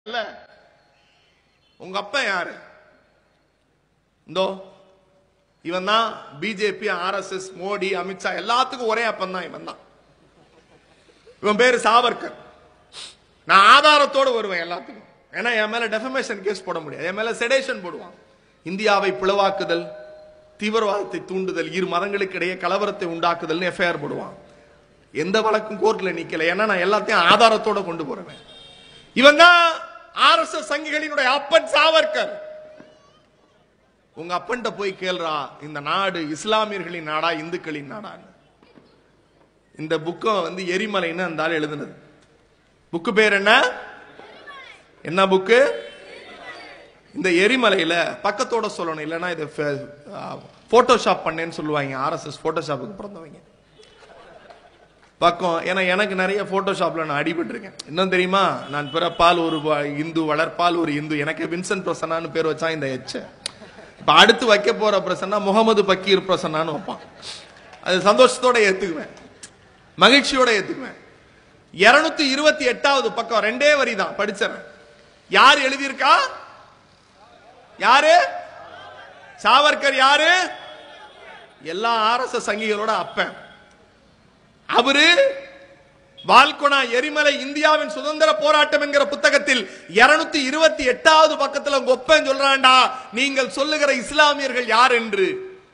இல்ல உங்க அப்பா யாரு இந்தோ இவன் தான் பிஜேபி ஆர்எஸ்எஸ் மோடி அமித்ஷா எல்லாத்துக்கும் ஒரே அப்பன் தான் இவன் தான் இவன் பேரு சாவர்கர் நான் ஆதாரத்தோடு வருவேன் எல்லாத்துக்கும் ஏன்னா என் மேல டெஃபமேஷன் கேஸ் போட முடியாது என் மேல செடேஷன் போடுவான் இந்தியாவை பிளவாக்குதல் தீவிரவாதத்தை தூண்டுதல் இரு மதங்களுக்கு இடையே கலவரத்தை உண்டாக்குதல் எஃப்ஐஆர் போடுவான் எந்த வழக்கும் கோர்ட்ல நிக்கல ஏன்னா நான் எல்லாத்தையும் ஆதாரத்தோட கொண்டு போறேன் இவன் தான் ஆர்எஸ்எஸ் சங்கிகளினுடைய அப்பன் சாவர்கர் உங்க அப்பன்ட்ட போய் கேள்றா இந்த நாடு இஸ்லாமியர்களின் நாடா இந்துக்களின் நாடான்னு இந்த புக்கம் வந்து எரிமலைன்னு அந்த ஆள் எழுதுனது புக்கு பேர் என்ன என்ன புக்கு இந்த எரிமலையில பக்கத்தோட சொல்லணும் இல்லைன்னா இதை போட்டோஷாப் பண்ணேன்னு சொல்லுவாங்க ஆர்எஸ்எஸ் போட்டோஷாப்புக்கு பிறந்தவங்க பக்கம் ஏன்னா எனக்கு நிறைய போட்டோஷாப்ல நான் அடிபட்டிருக்கேன் இன்னும் தெரியுமா நான் பிறப்பால் ஒரு வ- இந்து வளர்ப்பால் ஒரு இந்து எனக்கு வின்சென்ட் பிரசன்னான்னு பேர் வச்சா இந்த எச்ச இப்ப அடுத்து வைக்க போற பிரசன்னா முகமது பக்கீர் பிரசன்னான்னு வைப்பான் அது சந்தோஷத்தோட ஏத்துக்குவேன் மகிழ்ச்சியோட ஏத்துக்குவேன் இருநூத்தி இருபத்தி எட்டாவது பக்கம் ரெண்டே வரி தான் படிச்சிடறேன் யார் எழுதியிருக்கா யாரு சாவர்கர் யாரு எல்லா ஆர்எஸ்எஸ் சங்கிகளோட அப்பன் அவரு வால்கொனா எரிமலை இந்தியாவின் சுதந்திர போராட்டம் என்கிற புத்தகத்தில் 228 இருபத்தி எட்டாவது பக்கத்துல உங்க ஒப்பன் சொல்றான்டா நீங்கள் சொல்லுகிற இஸ்லாமியர்கள் யார் என்று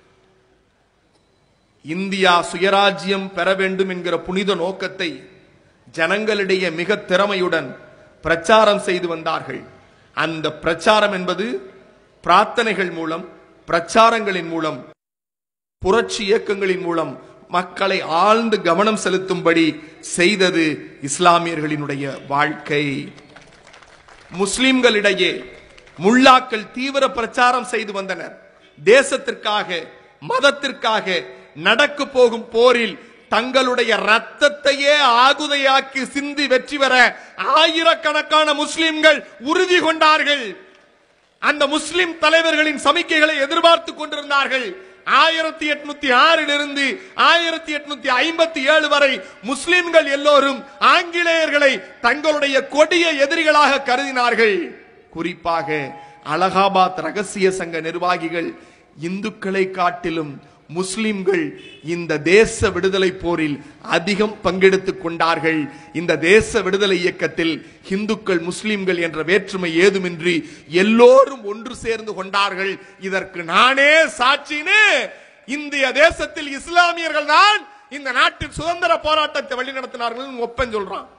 இந்தியா சுயராஜ்யம் பெற வேண்டும் என்கிற புனித நோக்கத்தை ஜனங்களிடையே மிக திறமையுடன் பிரச்சாரம் செய்து வந்தார்கள் அந்த பிரச்சாரம் என்பது பிரார்த்தனைகள் மூலம் பிரச்சாரங்களின் மூலம் புரட்சி இயக்கங்களின் மூலம் மக்களை ஆழ்ந்து கவனம் செலுத்தும்படி செய்தது இஸ்லாமியர்களினுடைய வாழ்க்கை முஸ்லிம்களிடையே முல்லாக்கள் தீவிர பிரச்சாரம் செய்து வந்தனர் தேசத்திற்காக மதத்திற்காக நடக்க போகும் போரில் தங்களுடைய ரத்தத்தையே ஆகுதையாக்கி சிந்தி வெற்றி பெற ஆயிரக்கணக்கான முஸ்லிம்கள் உறுதி கொண்டார்கள் அந்த முஸ்லிம் தலைவர்களின் சமிக்கைகளை எதிர்பார்த்து கொண்டிருந்தார்கள் ஆயிரத்தி எட்நூத்தி ஆறில் இருந்து ஆயிரத்தி எட்நூத்தி ஐம்பத்தி ஏழு வரை முஸ்லிம்கள் எல்லோரும் ஆங்கிலேயர்களை தங்களுடைய கொடிய எதிரிகளாக கருதினார்கள் குறிப்பாக அலகாபாத் ரகசிய சங்க நிர்வாகிகள் இந்துக்களை காட்டிலும் முஸ்லிம்கள் இந்த தேச விடுதலை போரில் அதிகம் பங்கெடுத்துக் கொண்டார்கள் இந்த தேச விடுதலை இயக்கத்தில் இந்துக்கள் முஸ்லிம்கள் என்ற வேற்றுமை ஏதுமின்றி எல்லோரும் ஒன்று சேர்ந்து கொண்டார்கள் இதற்கு நானே சாட்சின்னு இந்திய தேசத்தில் இஸ்லாமியர்கள் தான் இந்த நாட்டின் சுதந்திர போராட்டத்தை வழிநடத்தினார்கள் ஒப்பன் சொல்றான்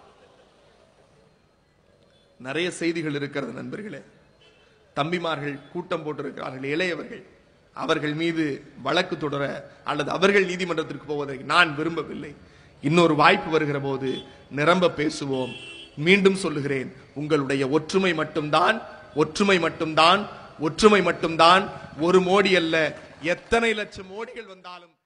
நிறைய செய்திகள் இருக்கிறது நண்பர்களே தம்பிமார்கள் கூட்டம் போட்டிருக்கிறார்கள் இளையவர்கள் அவர்கள் மீது வழக்கு தொடர அல்லது அவர்கள் நீதிமன்றத்திற்கு போவதை நான் விரும்பவில்லை இன்னொரு வாய்ப்பு வருகிற போது நிரம்ப பேசுவோம் மீண்டும் சொல்லுகிறேன் உங்களுடைய ஒற்றுமை மட்டும்தான் ஒற்றுமை மட்டும்தான் ஒற்றுமை மட்டும்தான் ஒரு மோடி அல்ல எத்தனை லட்சம் மோடிகள் வந்தாலும்